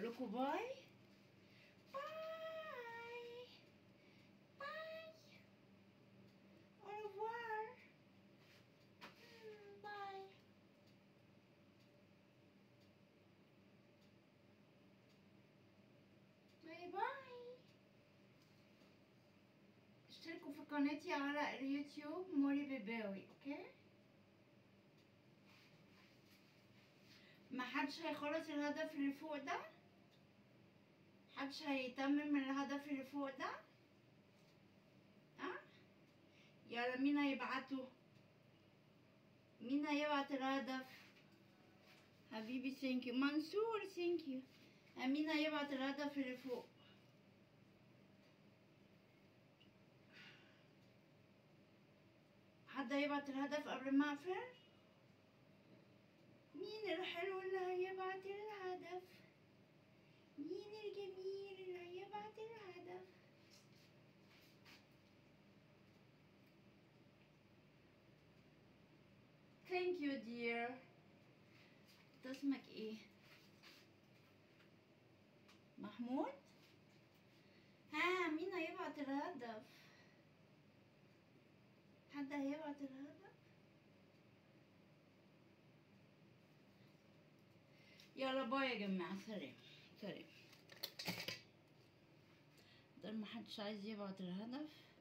اقول لكم باي باي باي au revoir مم، باي باي باي اشتركوا في قناتي على اليوتيوب موري بيباوي اوكي ما حدش هيخلص الهدف اللي فوق ده حدش هيتمم الهدف اللي فوق ده ها يلا مين هيبعته مين هيبعت الهدف حبيبي ثانك يو منصور ثانك يو مين هيبعت الهدف اللي فوق حد هيبعت الهدف قبل ما اقفل مين الحلو اللي هيبعت الهدف مين الجميل اللي هيبعت الهدف Thank you dear ده اسمك ايه محمود ها مين هيبعت الهدف حد هيبعت الهدف يلا باي يا جماعة سلام سلام ده ما حدش عايز يبعت الهدف